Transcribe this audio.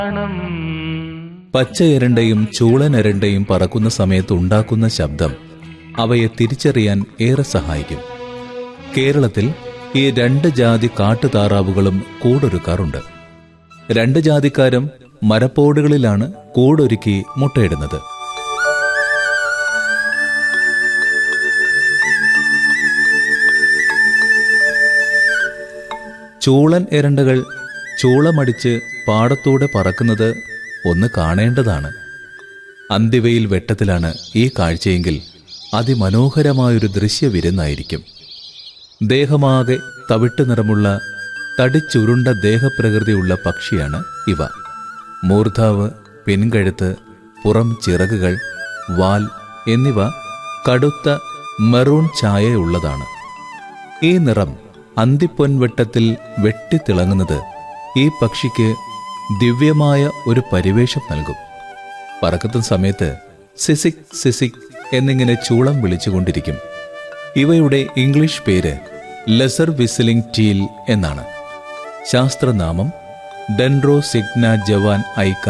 പച്ച എരണ്ടയും ചൂളൻ എരണ്ടയും പറക്കുന്ന സമയത്ത് ഉണ്ടാക്കുന്ന ശബ്ദം അവയെ തിരിച്ചറിയാൻ ഏറെ സഹായിക്കും കേരളത്തിൽ ഈ രണ്ട് ജാതി കാട്ടുതാറാവുകളും കൂടൊരുക്കാറുണ്ട് രണ്ട് ജാതിക്കാരും മരപ്പോടുകളിലാണ് കൂടൊരുക്കി മുട്ടയിടുന്നത് ചൂളൻ എരണ്ടകൾ ചൂളമടിച്ച് പാടത്തൂടെ പറക്കുന്നത് ഒന്ന് കാണേണ്ടതാണ് അന്തിവയിൽ വെട്ടത്തിലാണ് ഈ കാഴ്ചയെങ്കിൽ അതിമനോഹരമായൊരു ദൃശ്യവിരുന്നായിരിക്കും ദേഹമാകെ തവിട്ട് നിറമുള്ള തടിച്ചുരുണ്ട ദേഹപ്രകൃതിയുള്ള പക്ഷിയാണ് ഇവ മൂർധാവ് പിൻകഴുത്ത് പുറം ചിറകുകൾ വാൽ എന്നിവ കടുത്ത മെറൂൺ ഛായയുള്ളതാണ് ഈ നിറം അന്തിപ്പൊൻവെട്ടത്തിൽ വെട്ടിത്തിളങ്ങുന്നത് ഈ പക്ഷിക്ക് ദിവ്യമായ ഒരു പരിവേഷം നൽകും പറക്കത്തും സമയത്ത് സിസിക് സിസിക് എന്നിങ്ങനെ ചൂളം വിളിച്ചുകൊണ്ടിരിക്കും ഇവയുടെ ഇംഗ്ലീഷ് പേര് ലെസർ വിസിലിംഗ് ടീൽ എന്നാണ് ശാസ്ത്രനാമം ഡെൻഡ്രോ സിഗ്ന ജവാൻ ഐക്ക